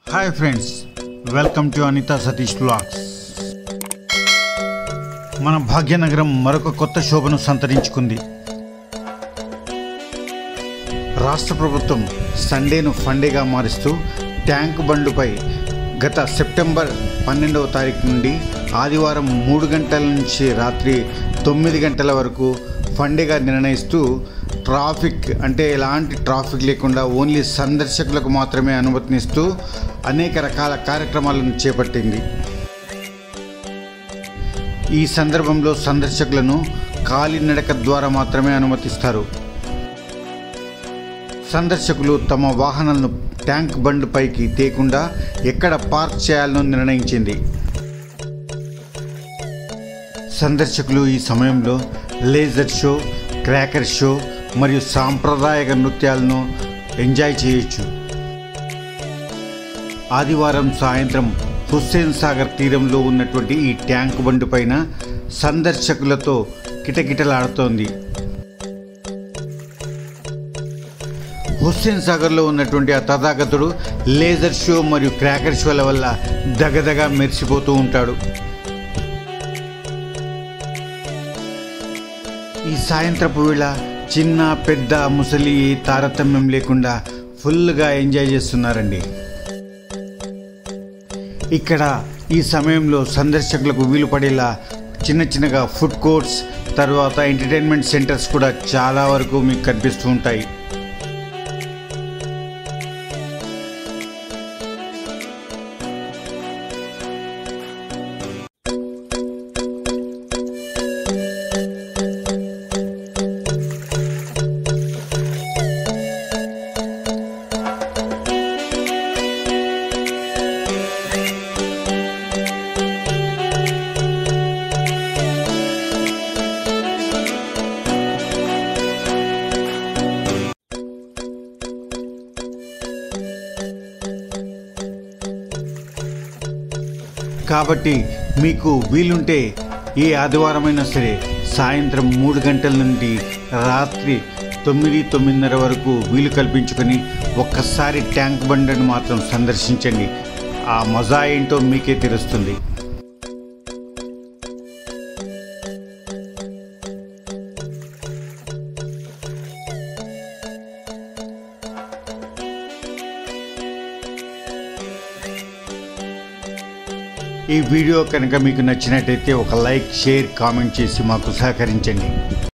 hi friends welcome to Anitha Satish blogs మన భాగ్యనగరం మరొక కొత్త శోభను సంతరించుకుంది రాష్ట్ర ప్రభుత్వం సండేను ఫండేగా మారుస్తూ ట్యాంక్ బండుపై గత సెప్టెంబర్ పన్నెండవ తారీఖు నుండి ఆదివారం మూడు గంటల నుంచి రాత్రి తొమ్మిది గంటల వరకు ఫండేగా నిర్ణయిస్తూ ట్రాఫిక్ అంటే ఎలాంటి ట్రాఫిక్ లేకుండా ఓన్లీ సందర్శకులకు మాత్రమే అనుమతినిస్తూ అనేక రకాల కార్యక్రమాలను చేపట్టింది ఈ సందర్భంలో సందర్శకులను కాలినడక ద్వారా మాత్రమే అనుమతిస్తారు సందర్శకులు తమ వాహనాలను ట్యాంక్ బండ్ పైకి తేకుండా ఎక్కడ పార్క్ చేయాలనో నిర్ణయించింది సందర్శకులు ఈ సమయంలో లేజర్ షో క్రాకర్ షో మరియు సాంప్రదాయక నృత్యాలను ఎంజాయ్ చేయొచ్చు ఆదివారం సాయంత్రం హుస్సేన్ సాగర్ తీరంలో ఉన్నటువంటి ఈ ట్యాంక్ బండ్ పైన సందర్శకులతో కిటకిటలాడుతోంది హుస్సేన్ సాగర్లో ఉన్నటువంటి ఆ తథాగతుడు లేజర్ షో మరియు క్రాకర్ షోల వల్ల దగదగా మెరిసిపోతూ ఉంటాడు ఈ సాయంత్రపు వేళ చిన్న పెద్ద ముసలి తారతమ్యం లేకుండా ఫుల్గా ఎంజాయ్ చేస్తున్నారండి ఇక్కడ ఈ సమయంలో సందర్శకులకు వీలు పడేలా చిన్న చిన్నగా ఫుడ్ కోర్ట్స్ తర్వాత ఎంటర్టైన్మెంట్ సెంటర్స్ కూడా చాలా వరకు మీకు కనిపిస్తూ ఉంటాయి కాబట్టి మీకు వీలుంటే ఏ ఆదివారమైనా సరే సాయంత్రం మూడు గంటల నుండి రాత్రి తొమ్మిది తొమ్మిదిన్నర వరకు వీలు కల్పించుకొని ఒక్కసారి ట్యాంక్ బండను మాత్రం సందర్శించండి ఆ మజా ఏంటో మీకే తెలుస్తుంది ఈ వీడియో కనుక మీకు నచ్చినట్టయితే ఒక లైక్ షేర్ కామెంట్ చేసి మాకు సహకరించండి